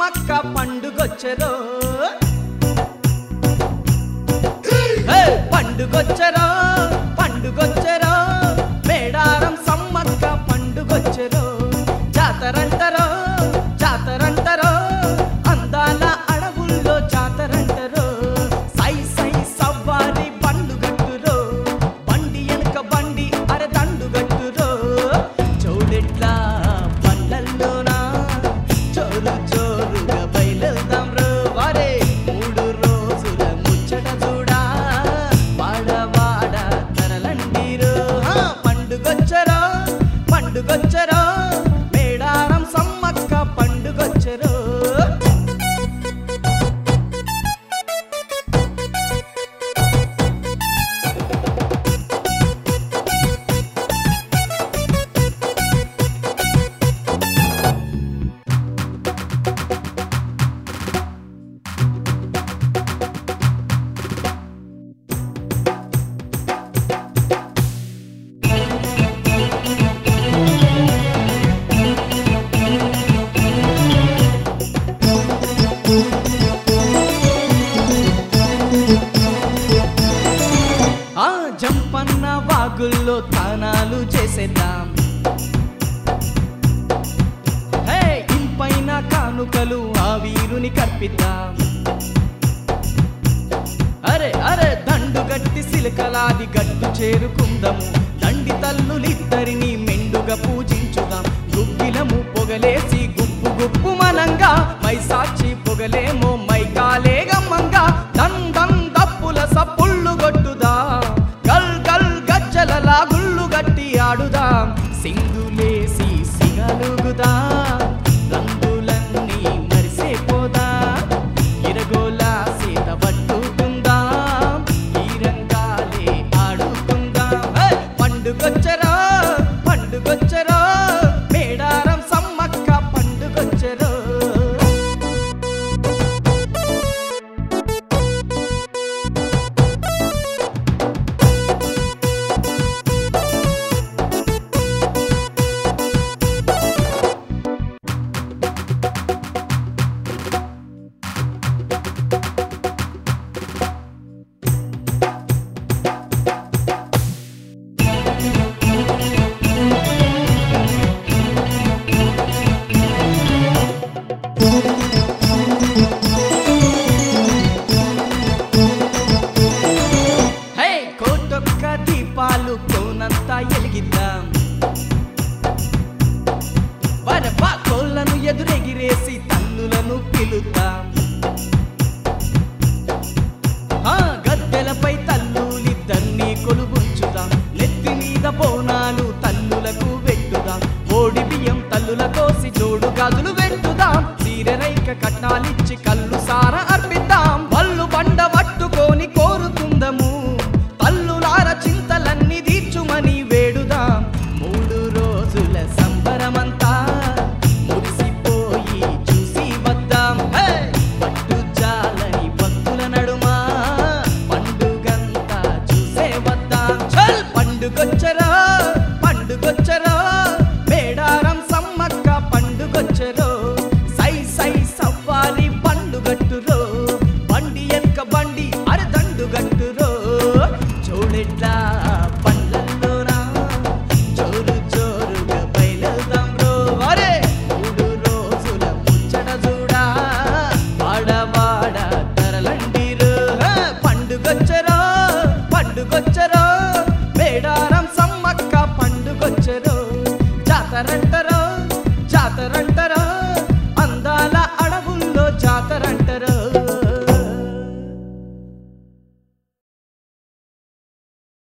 సమ్మక్క పండుగొచ్చరో హే! పండుగొచ్చరో పండుగొచ్చరో మేడారం సమ్మక్క పండుగొచ్చరో జాతరంటరో జాతరంటరో అందాల అడవుల్లో జాతరంటరో సై సై సవ్వారి బండు గట్టురో బండి వెనుక బండి అర దండు గట్టురో చౌడెట్లా బండ్లల్లోనా చోరు చోరుగా బయలుదాం రో వారే మూడు రోజుల ముచ్చట చూడా వాడ వాడ తరలండిరో హా, పండుగొచ్చరో పండుగొచ్చరో మేడారం సమ్మక్క పండుగొచ్చరో ఆ జంపన్న వాగుల్లో తానాలు చేసేద్దాం హే ఇంపైన కానుకలు ఆ వీరుని కర్పిద్దాం అరే అరే దండు గట్టి సిలకలాది గట్టు చేరుకుందాము దండి తల్లులిద్దరిని మెండుగా పూజించుదాం గుగ్గిలము పొగలేసి గుప్పు గుప్పు మనంగా మైసాక్షి పొగలేమో మైకాలే